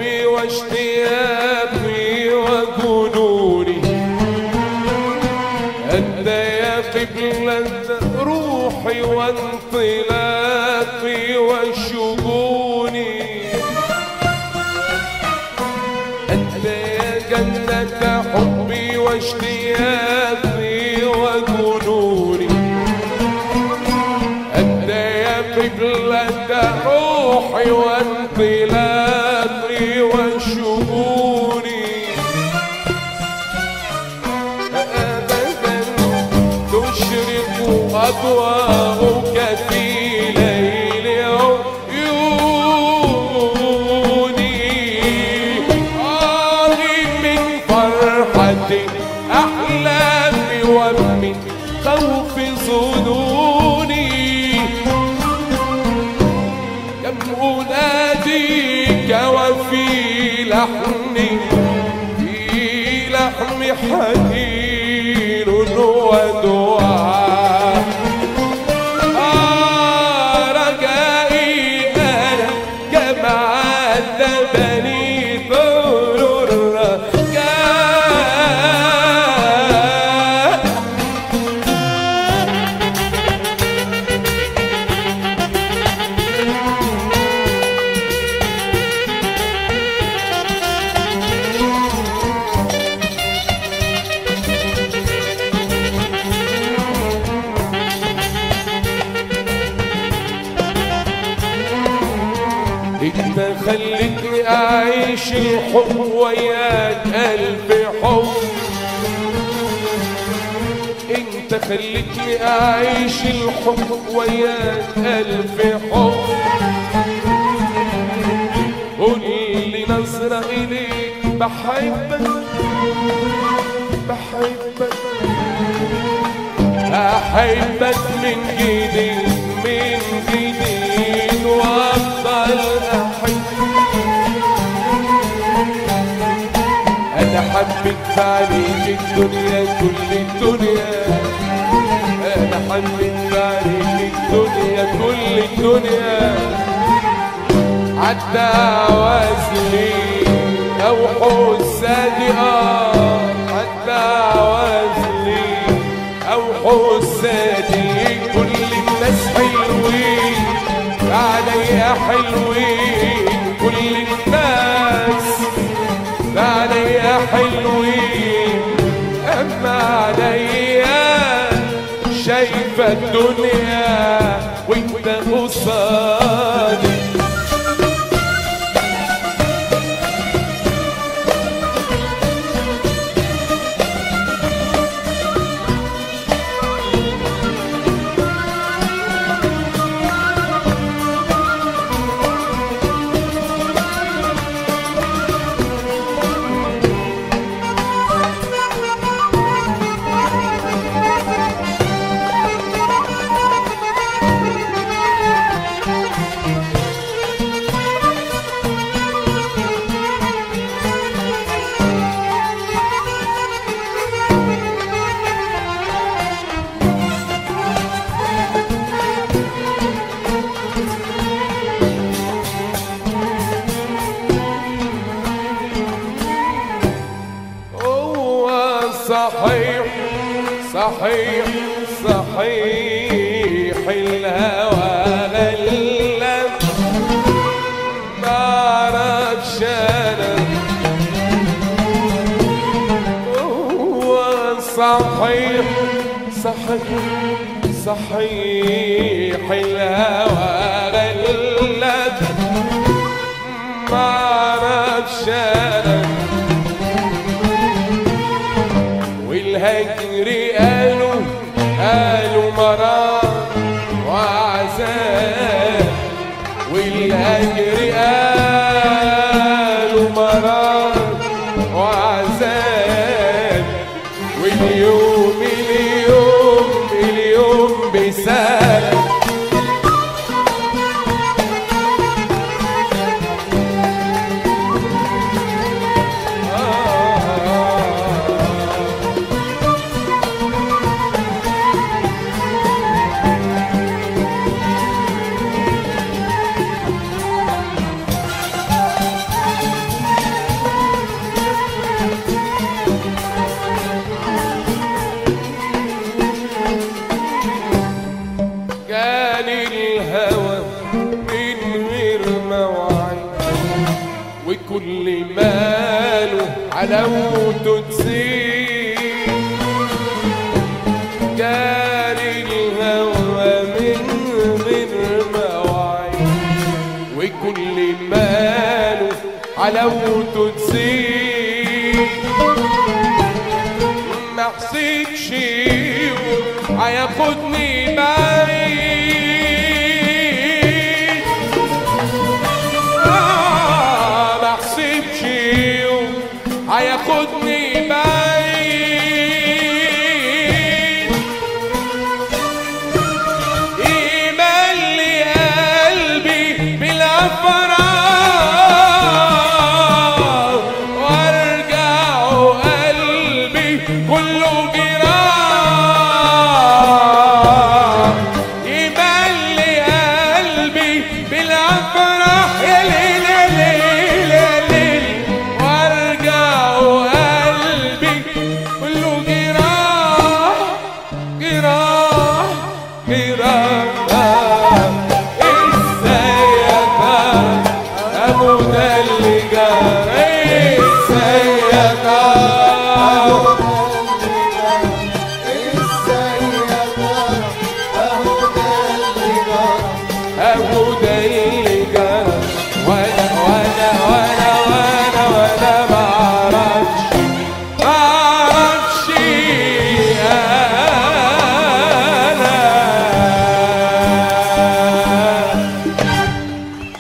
حبي واشتياقي وجنوني أنت يا قبلة روحي وانطلاقي وشجوني أنت يا جنة حبي واشتياقي وجنوني أنت يا قبلة روحي وانطلاقي وشجوني أبدا تشرق أضواءك في ليل عيوني آهي من فرحة أحلامي ومن خوف ظنوني كم أناديك وفي لحني في لحم حنين ودعاء آه رجائي أنا كما عذبني ثور الرجاء انت خلتني اعيش الحب وياك الف حب انت خلتني اعيش الحب وياك الف حب قول لي نظرة اليك بحبك بحبك احبك من جديد من جديد وافضل احب انا حبيت عليك الدنيا كل الدنيا انا حبيت عليك الدنيا كل الدنيا عدى عوازلي او حسادي اه عدى عوازلي او حسادي كل الناس حلوين عليا حلوين كل الناس عليا حلوين اما عليا شايفة الدنيا وانت قصادي هو صحيح صحيح صحيح الهوى غلب معرفش انا هو صحيح صحيح صحيح الهوى غلب معرفش انا والهجر قالوا قالوا مرار وعذاب والهجر قالوا مرار وعذاب واليوم اليوم اليوم بسال وكل ماله حلاوته تزيد جاري الهوى من غير مواعيد وكل ماله حلاوته تزيد ما حسيتش يوم هياخدني بعيد آه، ما حسيتش يوم هياخدني بعيد يملي قلبي بالافراح وارجع قلبي كله جراح يملي قلبي بالافراح يا ليل يا ليل يا ليل وارجع قلبي كله جراح جراح جراح ازاي يا ترى ابو ده اللي جرى ازاي يا ترى ابو ده اللي جرى وانا وانا وانا وانا وانا ما اعرفش ما اعرفش انا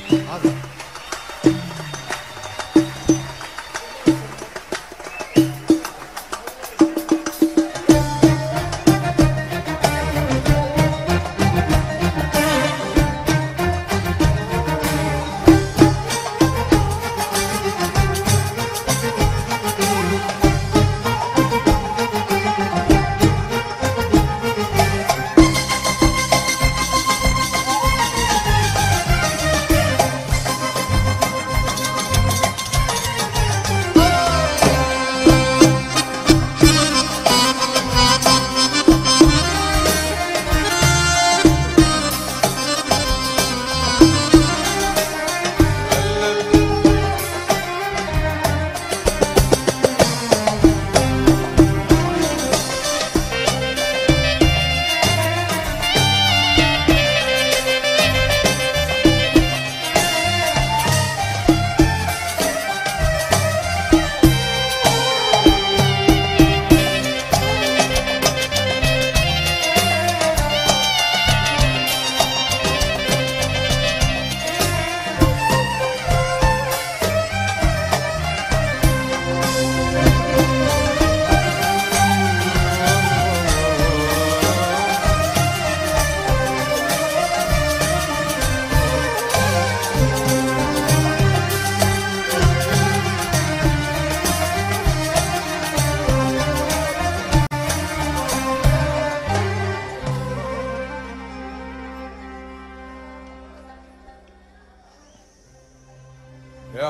يا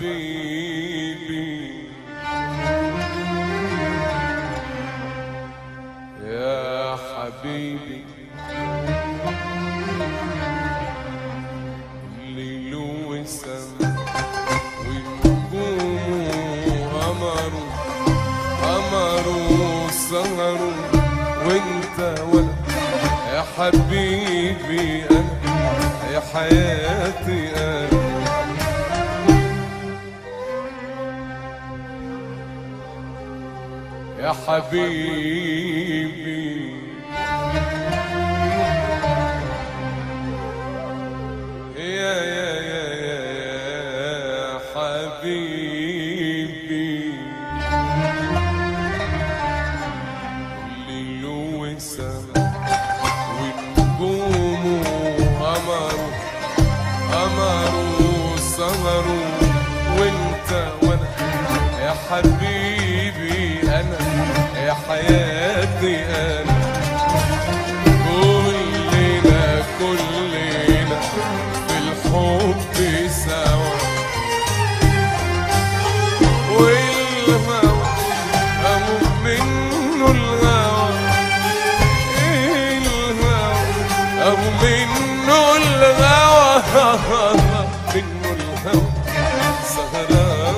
حبيبي يا حبيبي ليل وسما ونجوم وقمر قمر وسهر وانت وانا يا حبيبي انا يا حياتي انا يا حبيبي يا يا يا يا يا حبيبي ليل وسما ونجوم وقمر قمر وسهر وانت وانا يا حبيبي انا يا حياتي انا كلنا كلنا في الحب سوا والهوى أموت منه الهوى الهوى أو منه الهوى منه الهوى سهران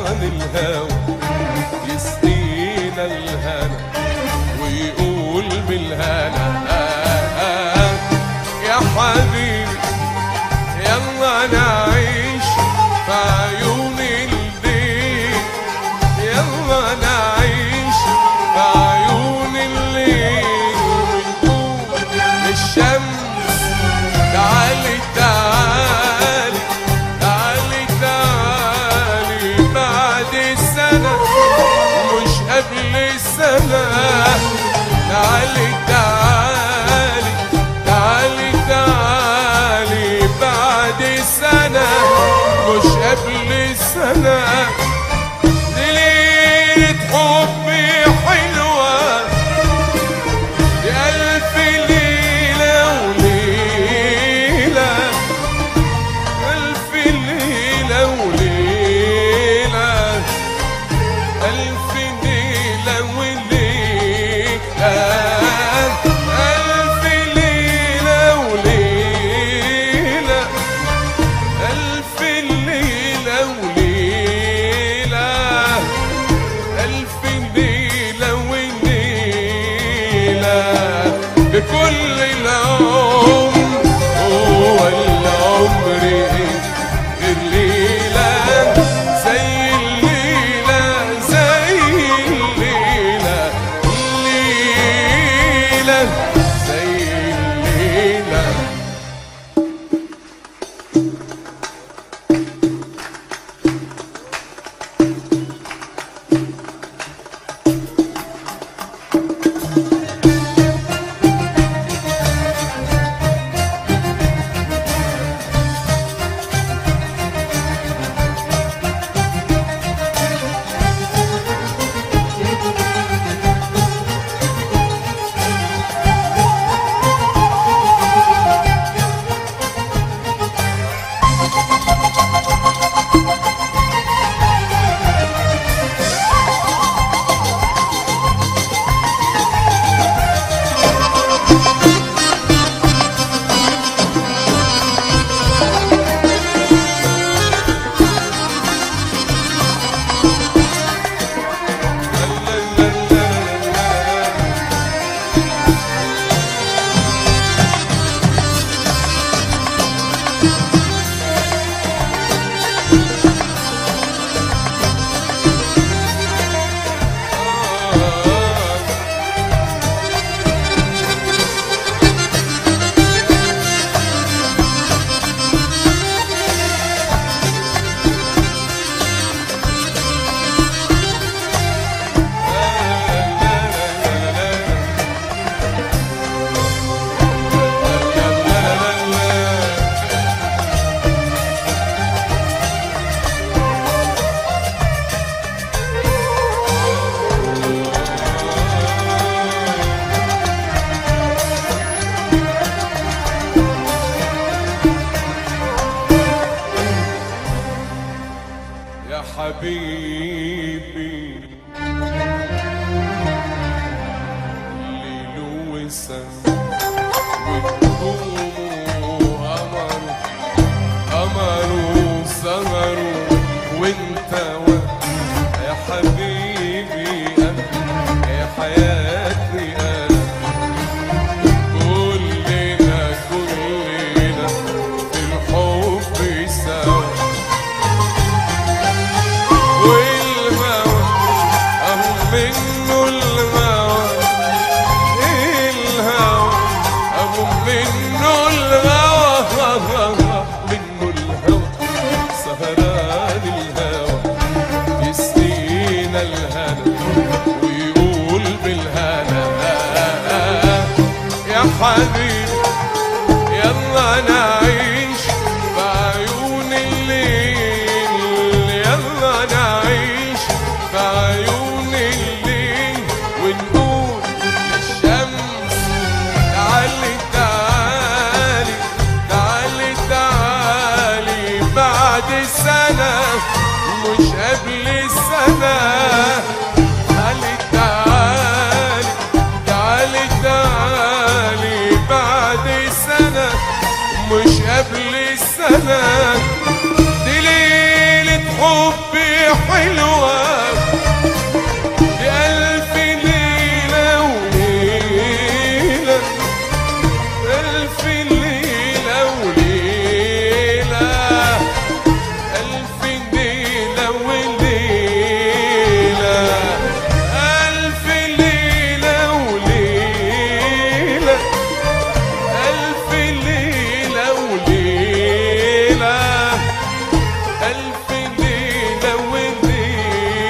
قبل سنة تعالي تعالي تعالي تعالي بعد سنة مش قبل سنة دي ليلة حبي حلوة يا ألف ليلة وليلة ألف ليلة وليلة ألف ليلة وليلة ألف ليلة وليلة ألف ليلة وليلة ألف ليلة وليلة بكل العمر هو العمر غير ليلة زي الليلة زي الليلة الليلة زي الليلة يا حبيبي ليل وسما ونجوم وقمر قمر وسهر وانت و يا حبيبي أنا يا حياتي أنا كلنا كلنا في الحب سوا والهوى أهو منه الهوى الهوى أهو منه الهوى منه الهوى سهران الهوى يسقينا الهنا ويقول بالهنا يا حبيبي يلا نعيش بعيون الليل يلا نعيش بعيون الليل ونقول للشمس تعالي تعالي تعالي تعالي بعد سنة مش قبل سنة تعالي تعالي تعالي تعالي بعد سنة مش قبل سنة دي ليلة حبي حلوة بألف ليلة وليلة ألف ليلة وليلة ألف ليلة وليلة ألف ليلة وليلة ألف ليلة وليلة ألف ليلة وليلة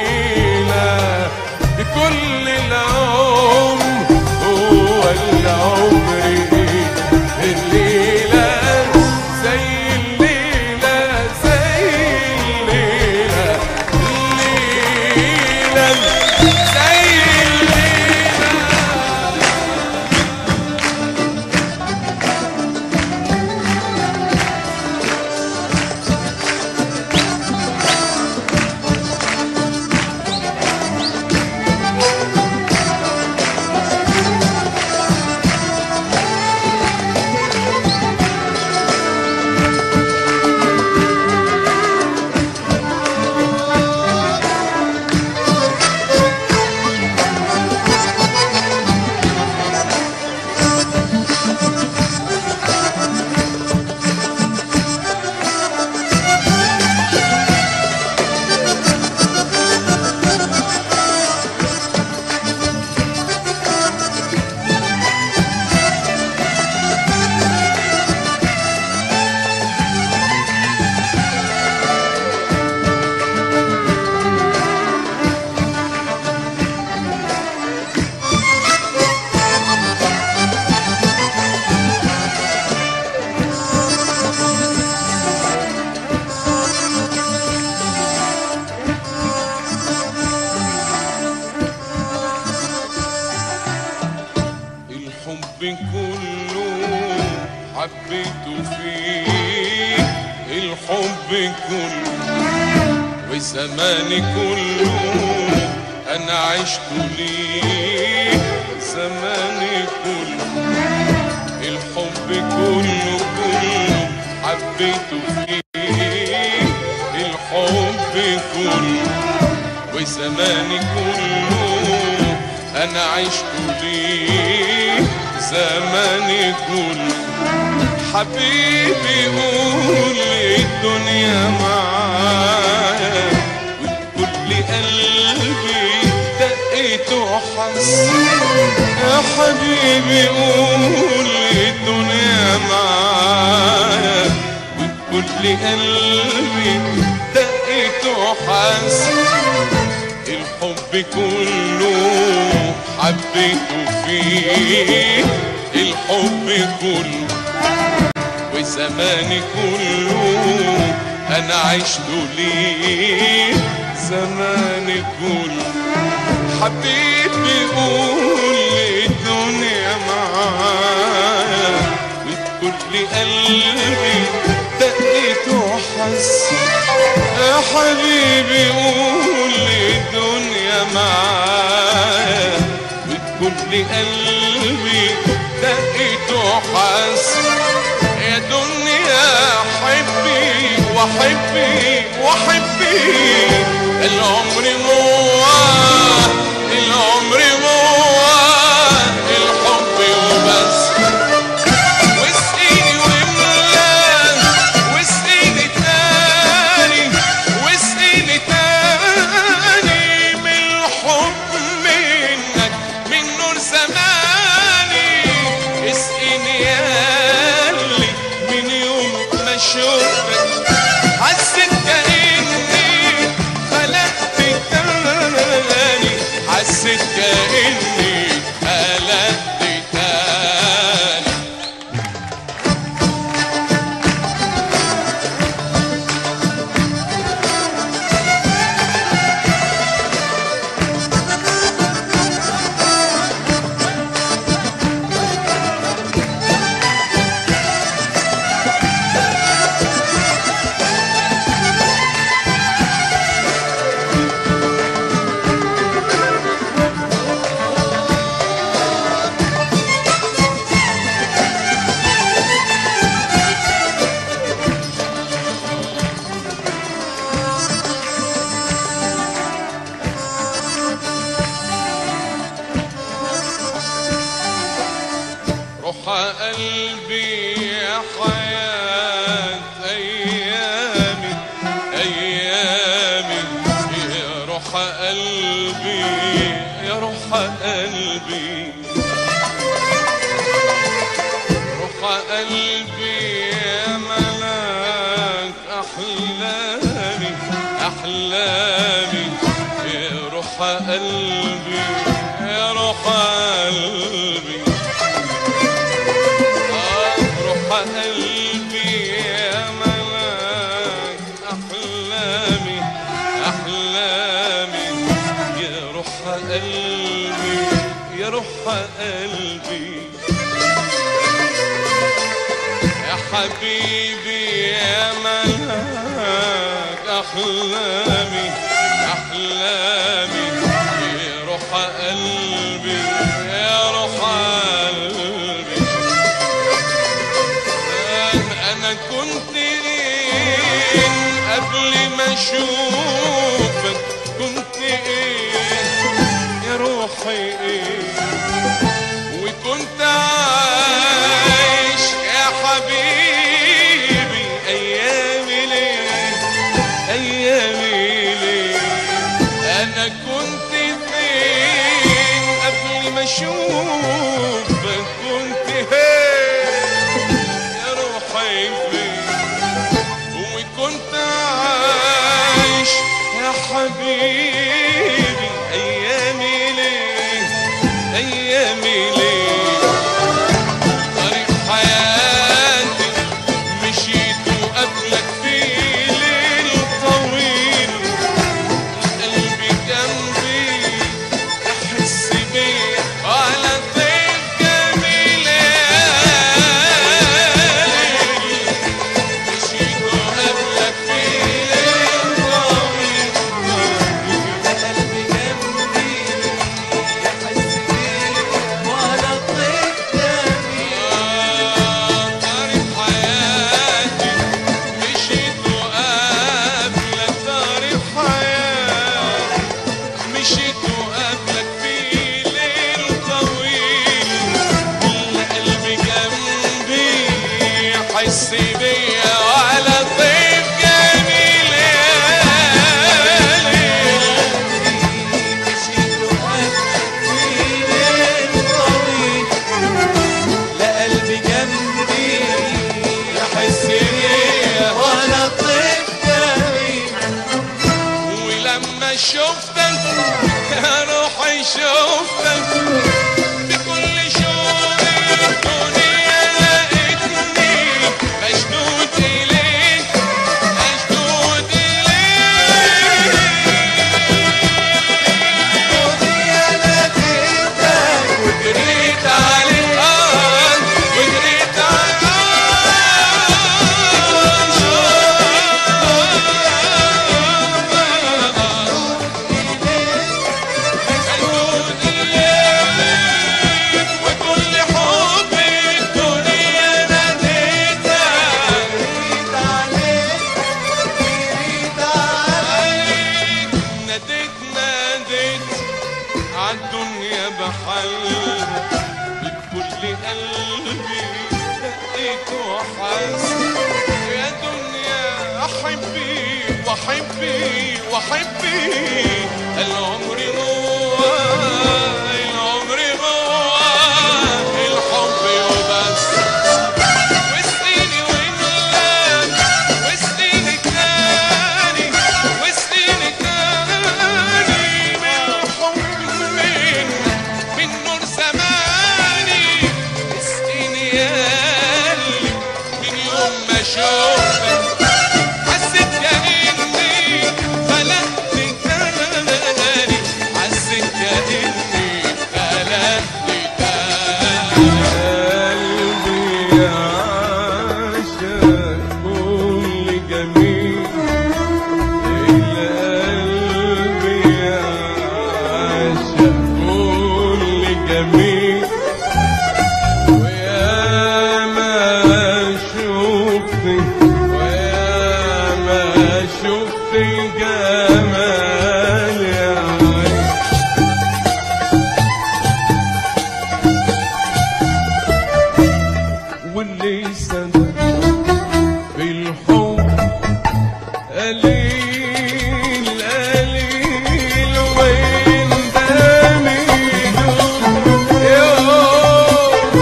كل العمر هو العمر الليلة زي الليلة زي الليلة الليلة زي الليلة الحب كله حبيته فيه الحب كله وزماني كله انا عشت ليه زماني كله الحب كله كله حبيته فيه الحب كله وزماني كله انا عشت ليه زماني كله حبيبي قول الدنيا معايا وكل قلبي دقيت وحس يا حبيبي قول الدنيا معايا وكل قلبي دقيت وحس الحب كله حبيته فيه الحب كله وزماني كله انا عشت ليه زماني كله حبيبي قول الدنيا معايا وكل قلبي دقيت وحس يا حبيبي قول الدنيا معايا وكل قلبي دقيت وحس يا دنيا حبي وحبي وحبي العمر مواه العمر مواه الحب وبس واسقيني واملان واسقيني تاني واسقيني تاني من الحب منك من نور زماني اسقيني ياللي من يوم ما شفتك حسيت كأني خلقت تاني حسيت كأني خلقت تاني روح قلبي يا حياة أيامي أيامي يا روح قلبي يا روح قلبي روح قلبي يا ملاك أحلامي أحلامي يا روح روح قلبي يا روح قلبي آه روح قلبي يا ملاك أحلامي أحلامي يا روح قلبي يا روح قلبي يا حبيبي يا ملاك أحلامي أحلامي يا روح قلبي يا روح قلبي أنا كنت إيه قبل ما أشوفك كنت إيه يا روحي إيه وكنت عايش يا حبيبي أيامي ليه أيامي ليه أنا كنت فين قبل ما أشوفك كنت هين يا روحي فين وكنت عايش يا حبيبي أيامي ليه أيامي ليه طريق حياتي مشيت وقبلك في ليل طويل قلبي جنبي يحس بيا على طيف جميل مشيت وقبلك في ليل طويل قلبي جنبي يحس بيا وانا طيف جميل طريق حياتي مشيت وقابلك طريق حياتي مشيت وقابلك في ليل طويل قلبي جنبي يحس بيا وعلى طيف جميل مشيت وقابلك في ليل طويل لا قلبي جنبي يحس بيا وانا طيف جميل ولما شفتك يا روحي شفتك بكل شوق الدنيا لقيتني مشدود إليك مشدود إليك ودنيا لقيتك وجريت عليك آه وجريت عليك وكل حب الدنيا ناديتك جريت عليك جريت عليك ناديت ناديت عالدنيا بحالها بكل قلبي دقيت وحاسس يا دنيا احبي واحبي واحبي العمر جواه العمر جواه الحب وبس وسطيني وملاك وسطيني تاني وسطيني تاني من حب من من نور زماني وسطيني يالي من يوم ما شوفك حسيت كأني خلقت تاني حسيت كأني خلقت تاني قلبي عاشق كل جميل القلب عاشق كل جميل ويا ما شفت ويا ما شفت الجمال يا عين واللي صدق بالحب قليل قليل وين دميل يوم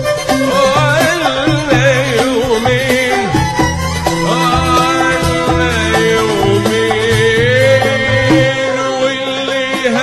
ولا يومين ولا يومين واللي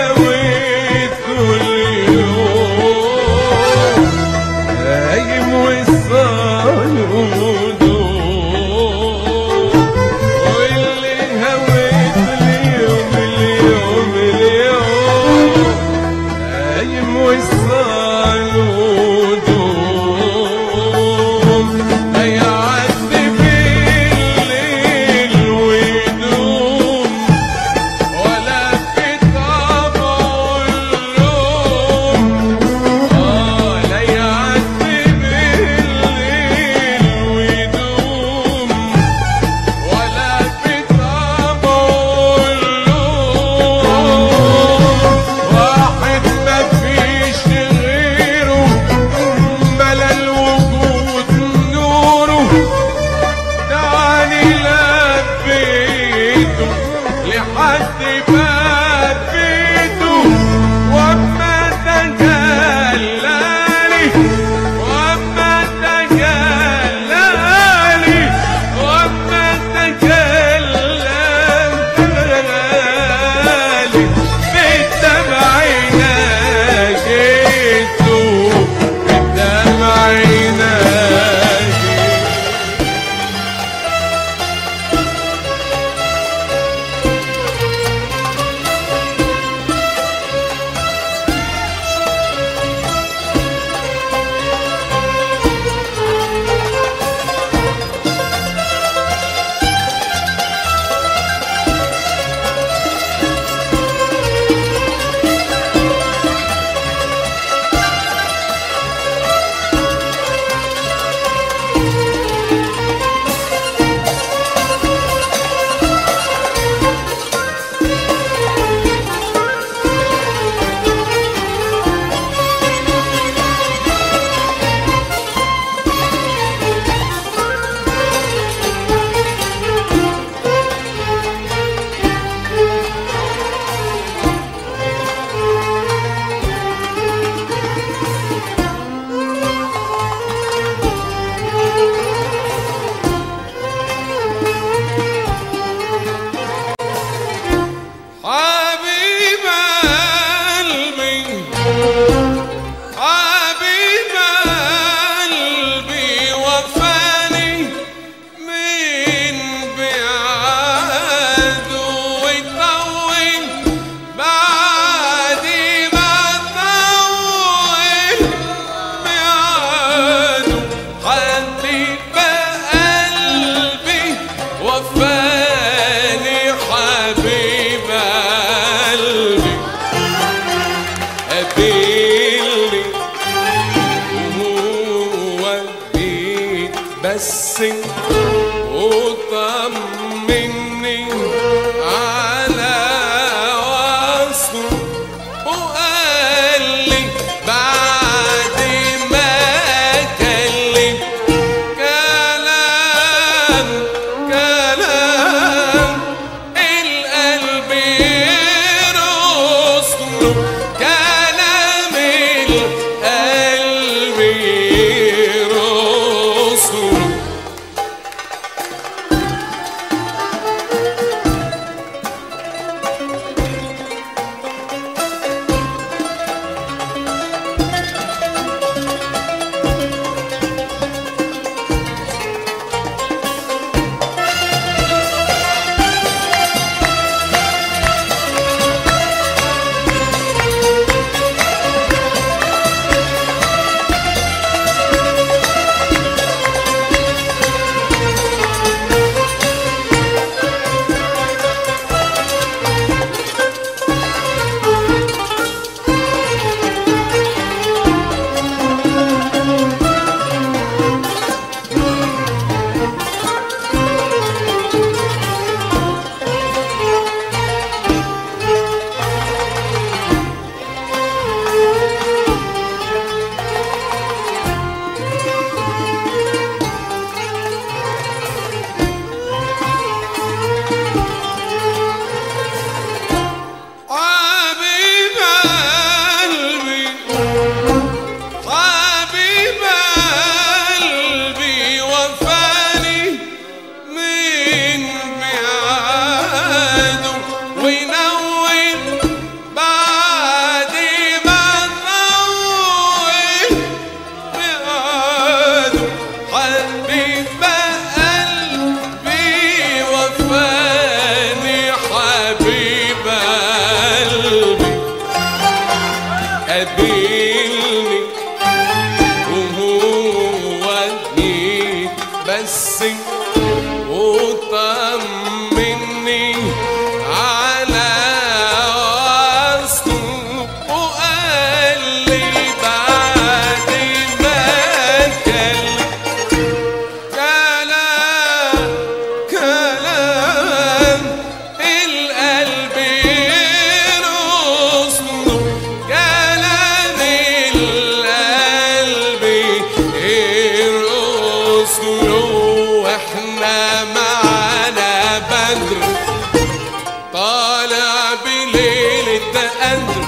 قدر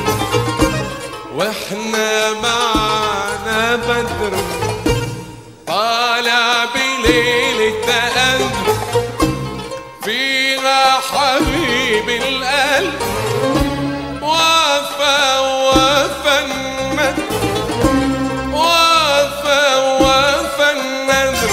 واحنا معنا بدر طالع بليلة تقدر فيها حبيب القلب وفى وفى الندر وفى وفى الندر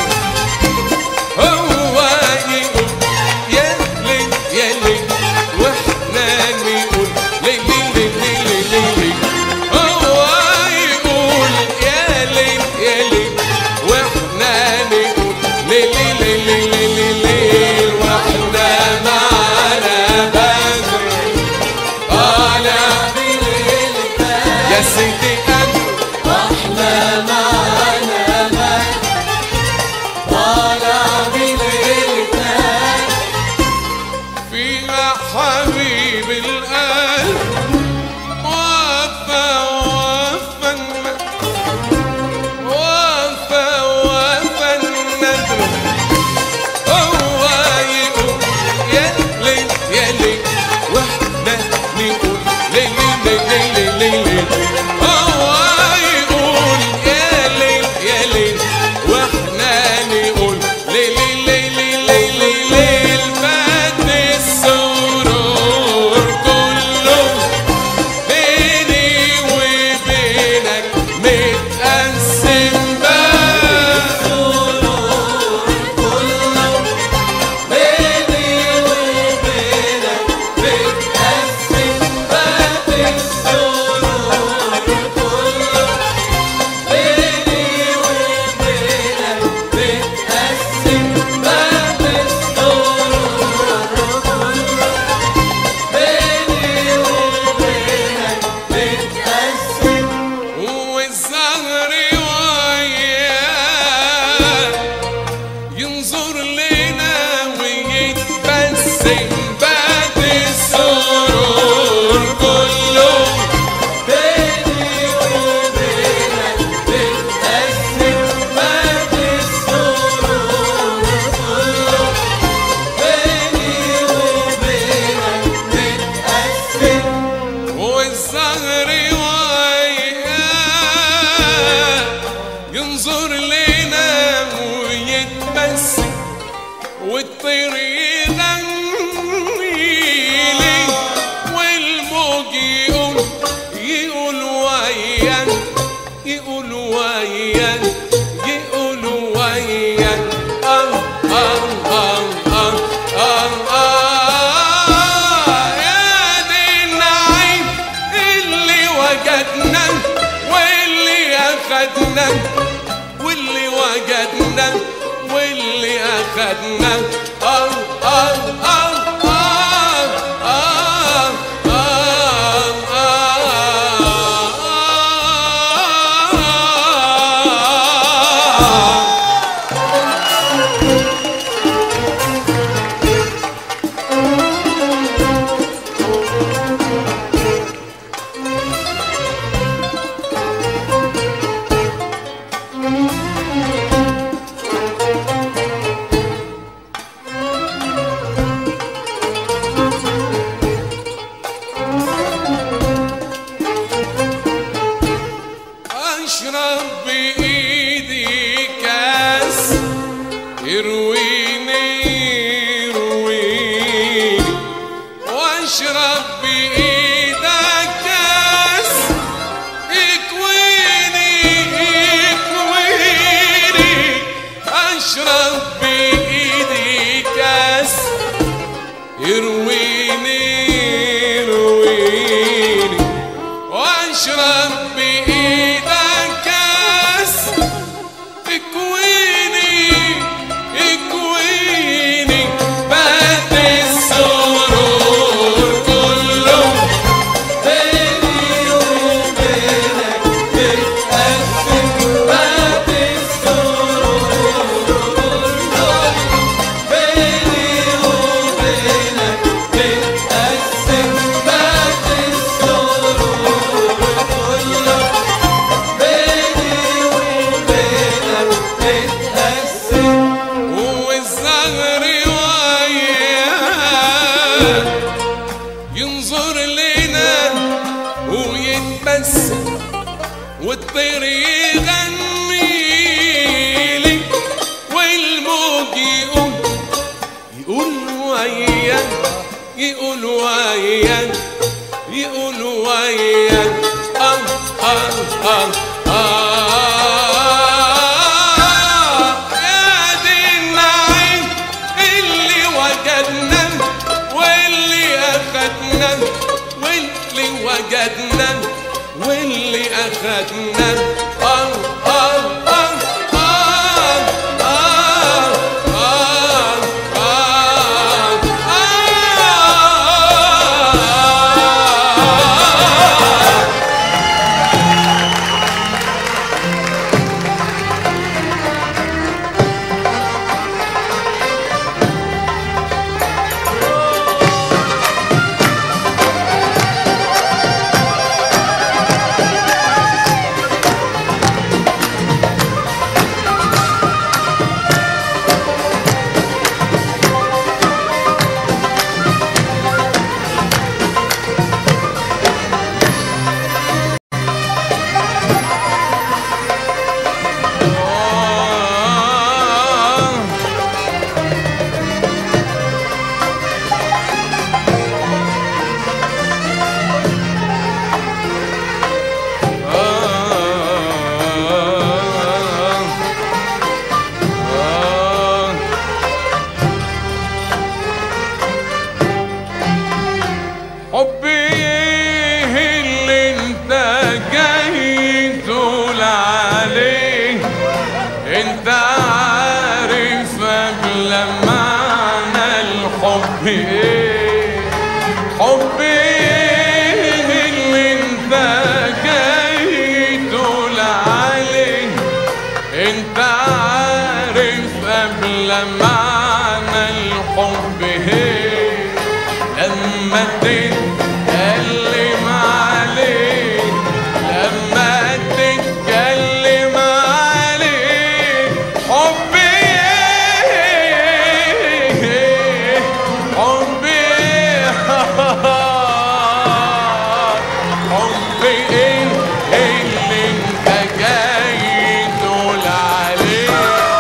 هو يقول يا ليل يا ليل واحنا نقول ليل ليل ليل ليل ليل هو يقول يا ليل يا ليل واحنا نقول ليل ليل ليل ليل ليل واحنا معنا بدر طالع يا سيدي أنا واحنا معانا مجد طالع بليلتنا فيها حبيب القلب وفى وفى الندر وفى وفى الندر هو يقول يا ليل يا ليل واحنا نقول ليل ليل ليل ليل ليل هو يقول يا ليل يا ليل واحنا نقول ليل ليل ليل ليل ليل فات السرور كله بيني وبينك متقسم بقى سرور كله بيني وبينك بتقسم باب السرور كله بيني وبينك بتقسم باب السرور كله بيني وبينك بتقسم والزهر وياه ينظر لنا ويتبسم بعد السرور كله بيني وبينك بتقسم باب السرور كله بيني وبينك بتقسم والزهر وياه ينظر لنا ويتبسم والطير يغني لي والموج يقول يقول ويان يقول ويان يقول ويان آه آه آه آه آه آه يا دي النعيم اللي وجدنا واللي أخدنا واللي وجدنا واللي أخدنا آه آه آه آه آه آه آه اشرب بايدي كاس يرويني يرويني واشرب بايدك كاس يكويني يكويني اشرب بايدي كاس يرويني يرويني واشرب بايدك كاس اكويني اكويني بعد السرور كله بيني وبينك بتقسم باب السرور كله بيني وبينك بتقسم باب السرور كله تتمسك والطير يغني لي والموج يقول يقول وياك يقول وياك يقول وياك آه آه آه آه يا دي النعيم اللي وجدنا واللي أخدنا واللي وجدنا واللي أخدنا آه آه آه آه آه آه آه آه حبي ايه اللي انت جاي تقول عليه انت عارف قبل معنى الحب ايه حبي ايه اللي انت جاي تقول عليه انت عارف قبل معنى الحب ايه لما تتكلم عليه لما تتكلم عليه حبي ايه حبي ايه حبي ايه اللي انت جاي تقول عليه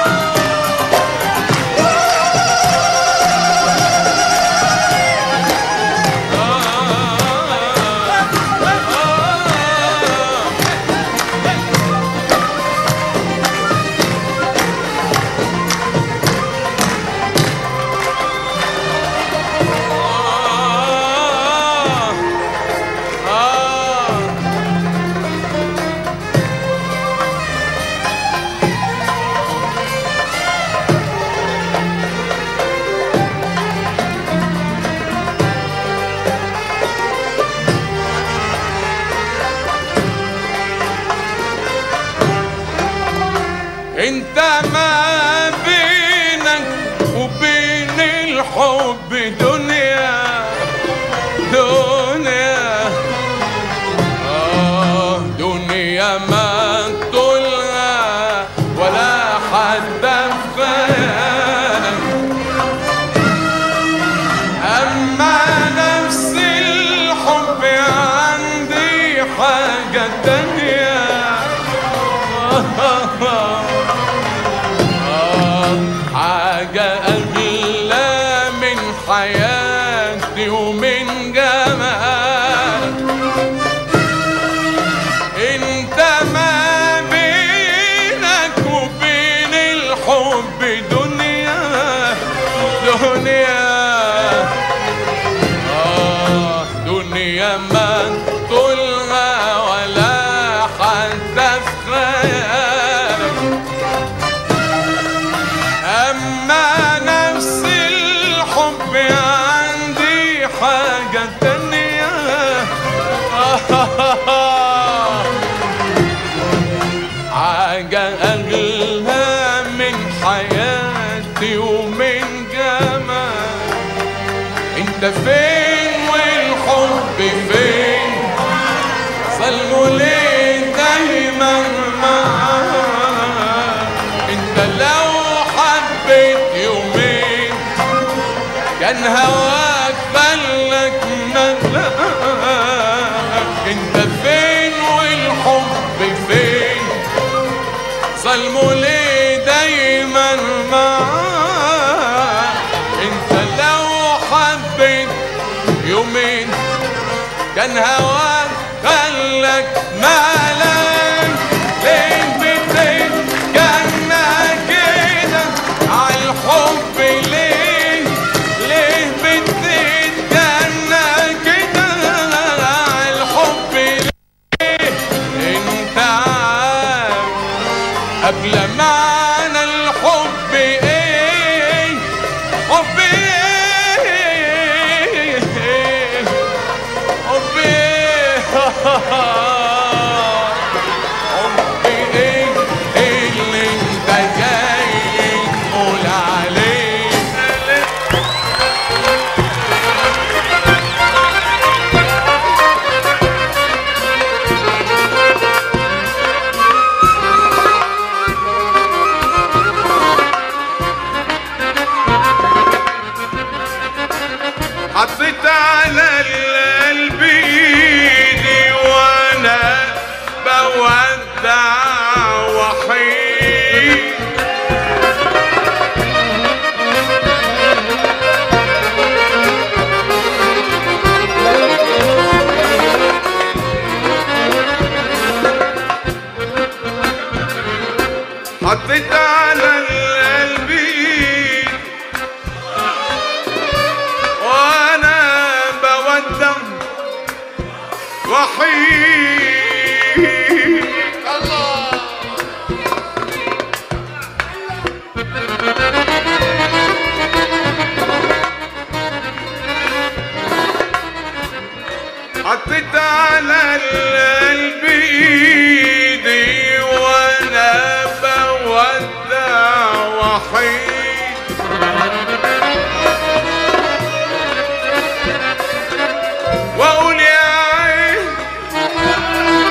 انت ما بينك وبين الحب دنيا دنيا آه دنيا ما طولها ولا حد خيالك أما نفس الحب عندي حاجة تانية حاجة أغلى من حياتي ومن جمالك انت ما بينك وبين الحب دنيا دنيا آه دنيا ما طولها ولا حتى في خيالك أما نفس الحب عندي حاجة تانية حاجة أغلى من حياتي ومن جمال انت فين والحب فين صلوا ليه دايما معاك انت لو حبيت يومين كان هواك خلك ندلك انت فين كان هواك خلك مالك ليه بتتجنى كده عالحب ليه ليه بتتجنى كده عالحب ليه انت عارف قبل معنى الحب ايه حب ايه حب ايه حب ايه اللي انت جاي تقول عليه حطيت على القلب ايدي وانا بودع وحيد حطيت على القلب ايدي وانا بودع وحيد حطيت على القلب ايدي وانا بودع وحيد واقول يا عين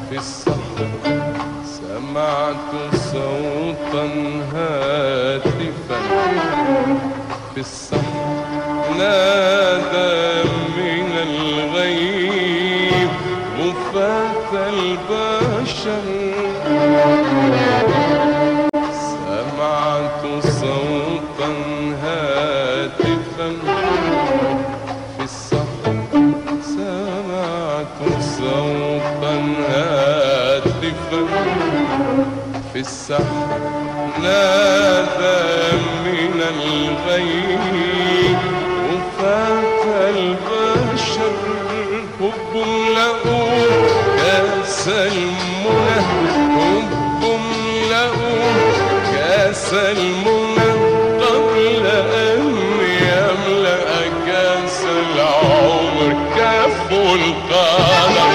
في الصحراء سمعت صوتا هاتفا في الصحراء نادى من الغيب غفاة البشر سمعت صوتا هاتفا في الصحراء سمعت صوتا هاتفا في السحر نادى من الغيب وفات البشر حب له كاس المنى حب له كاس المنى قبل أن يملأ كاس العمر كف القدر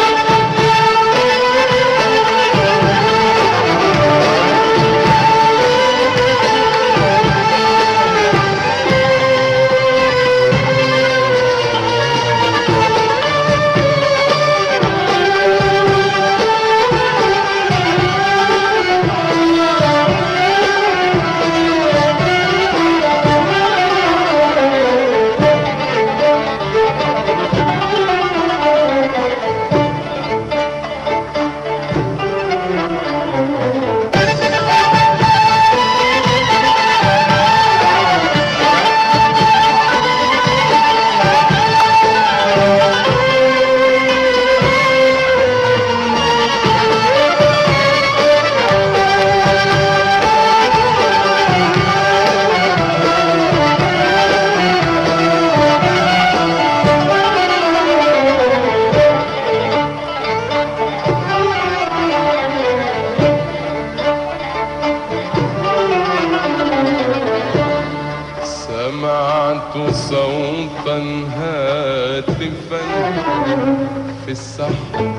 سمعت صوتا هاتفا في السحر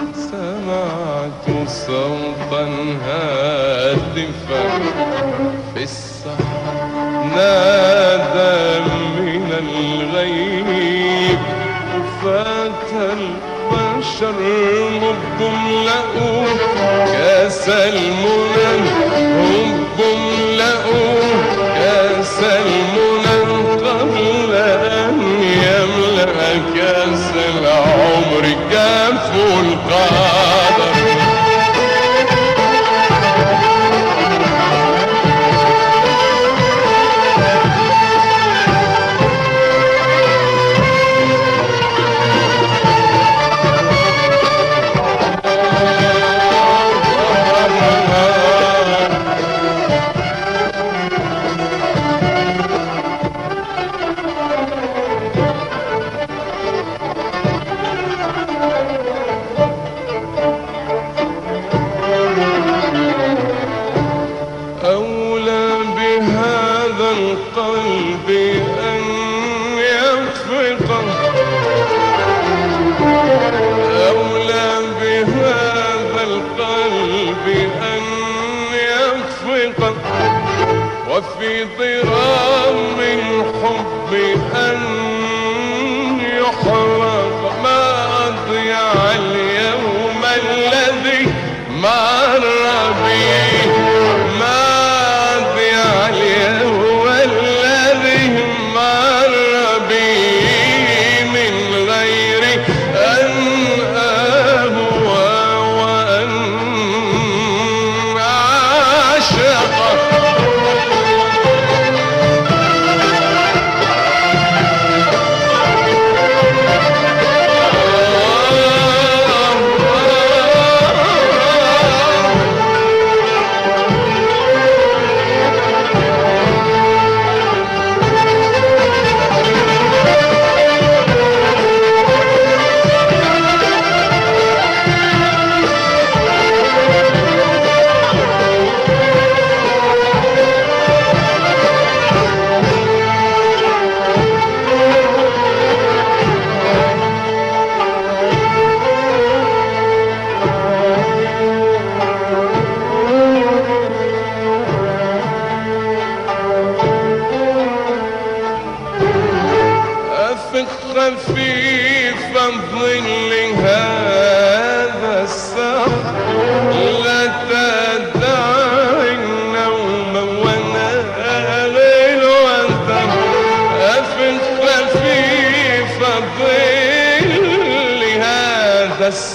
سمعت صوتا هاتفا في السحر نادى من الغيب فات البشر ربهم لقوا كاس المنى ربهم لقوا كاس المنى قبل أن يملأ كاس العمر كاف القدر أولى بهذا القلب أن يخفق أولى بهذا القلب أن يخفق وفي ضرام الحب أن يحرق ما أضيع اليوم الذي مر بي ما أضيع اليوم الذي مر بي من غير أن أهوى وأن أعشق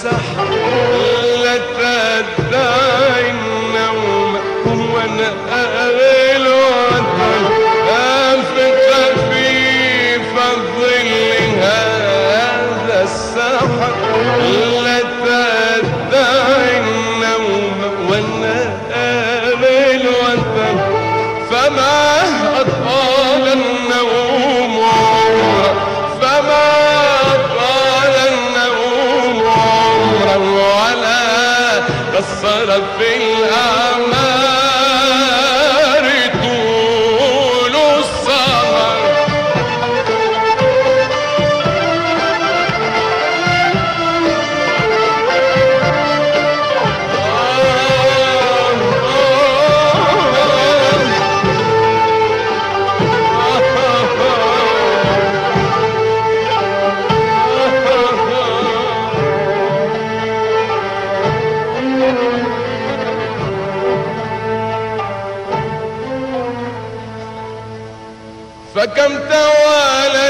السحر لا تدعي النوم وانا اغل وطن افت في فضل هذا السحر لا تدعي النوم وانا اغل وطن فما أطال النوم عمرا فما أطال النوم عمرا ولا قصر في الأعمار طول السهر فكم توالى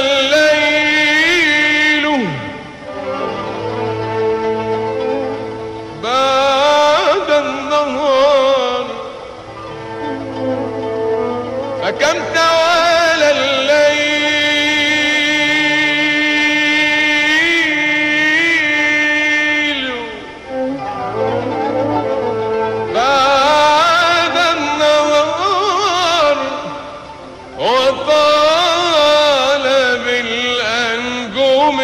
الليل بعد النهار فكم توالى الليل بعد النهار وطال بالأنجوم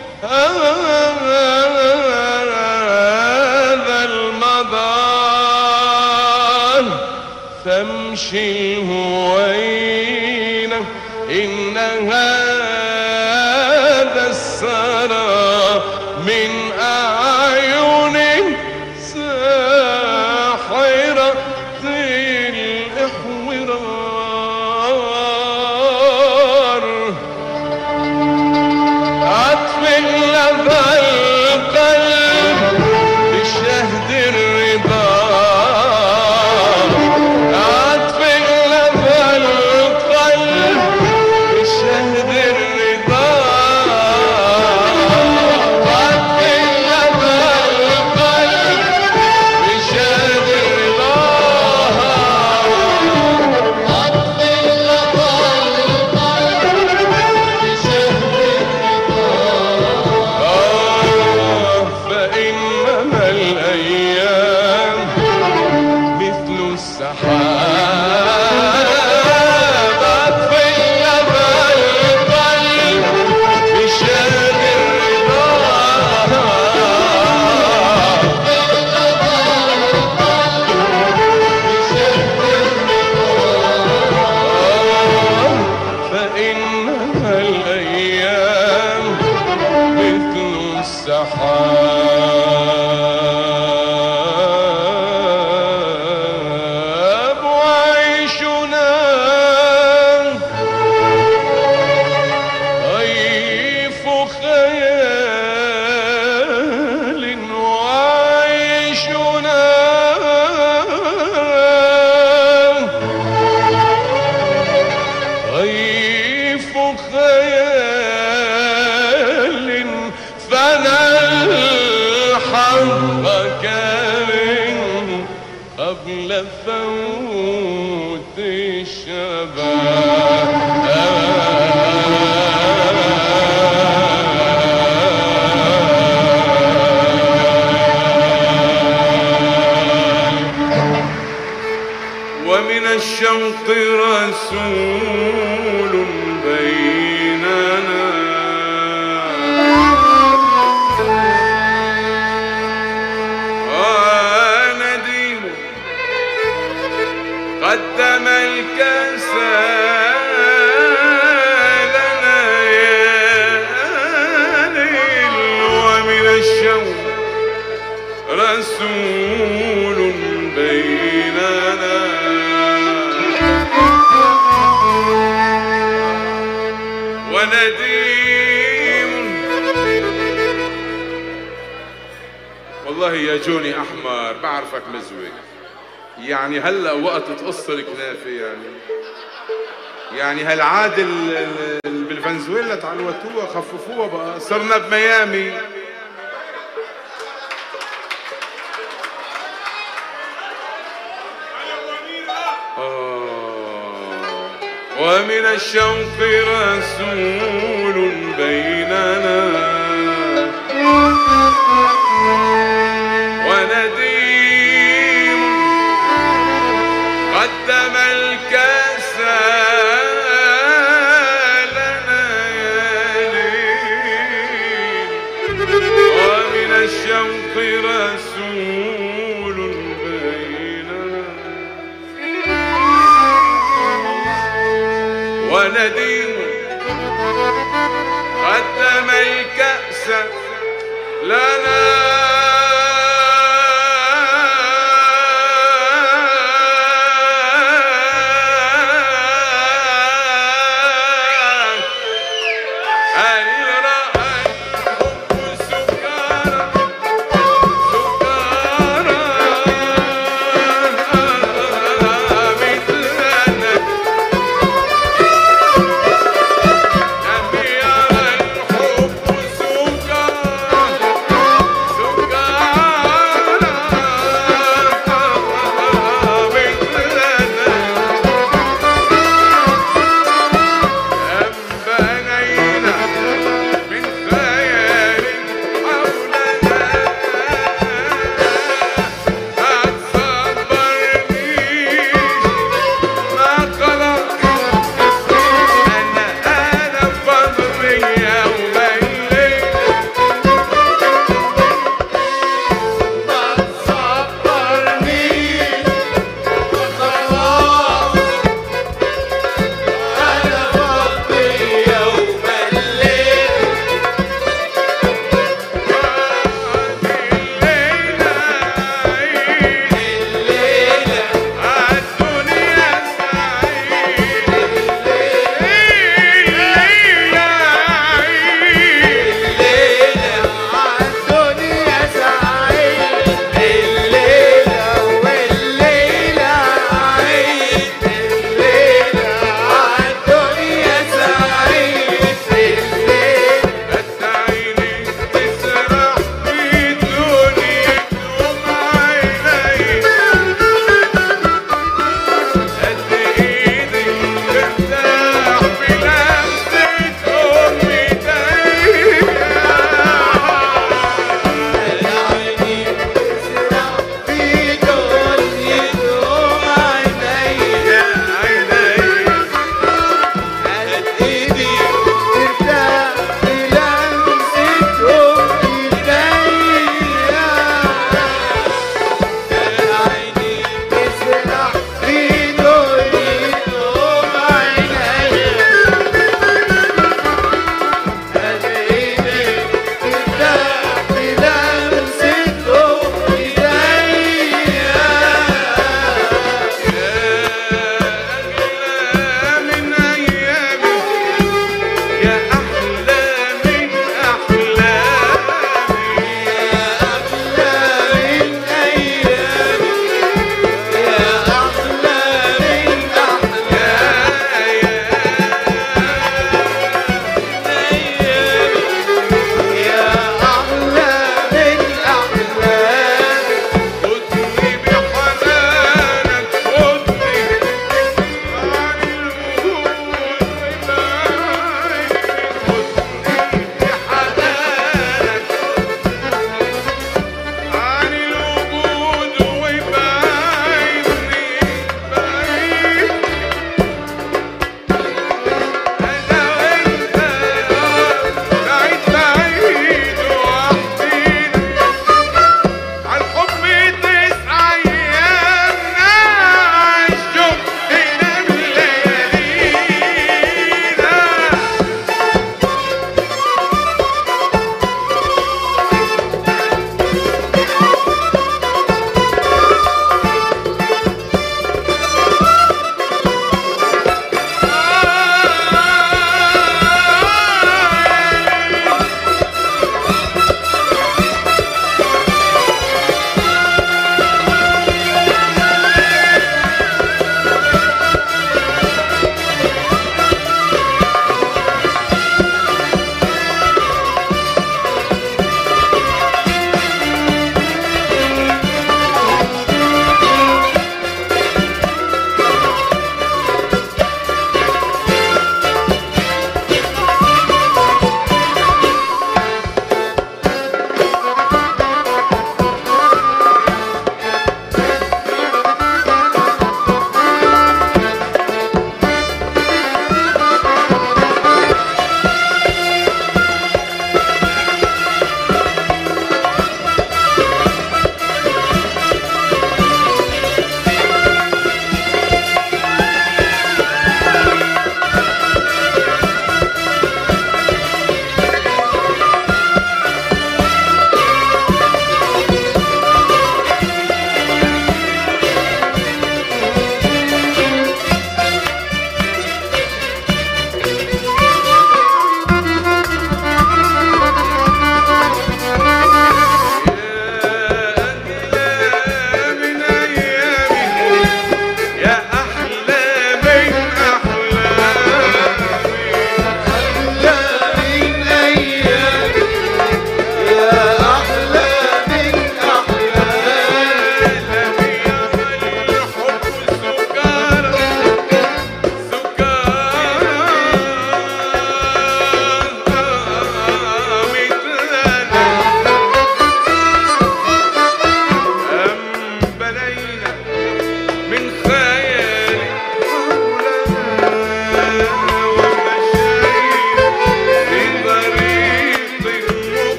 هذا المدار تمشي الهوينة إن هذا السرى من أعين ساحرة الإحورار أطفئ لظى القلب بشهد الرضا أطفئ لظى القلب بشهد الرضا أطفئ لظى القلب بشهد الرضا آه، فإنما الأيام مثل السحاب أطفئ لظى القلب بشهد الرضا فإنما الأيام مثل السحاب وعيشنا طيف خيال وعيشنا طيف خيال فنلحقك منه قبل فوت الشباب ومن الشوق رسول بيننا ونديم قدم الكاس لنا يا ليل ومن الشوق رسول بيننا ونديم والله يا جوني احمر بعرفك مزوج يعني هلا وقت تقص الكنافه يعني يعني هالعاده ال- ال- ال- بالفنزويلا تعلوتوها خففوها بقى صرنا بميامي ومن الشوق رسول بيننا ونديم قدم الكاس لنا يلين ومن الشوق رسول بيننا ونديم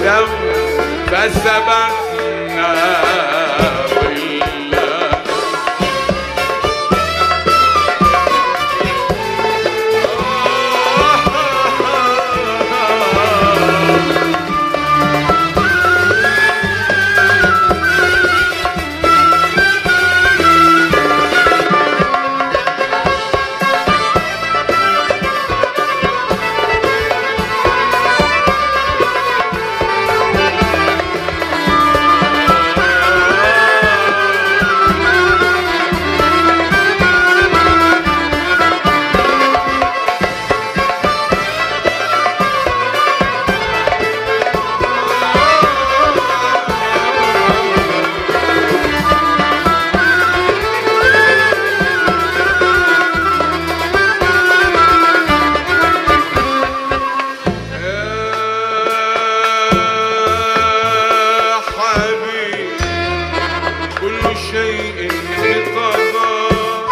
لو فسبقنا بالله يا حبيب كل شيء بقضاء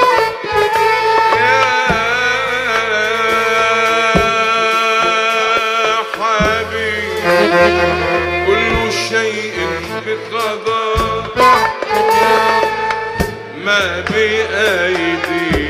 يا حبيب كل شيء بقضاء ما بأيدينا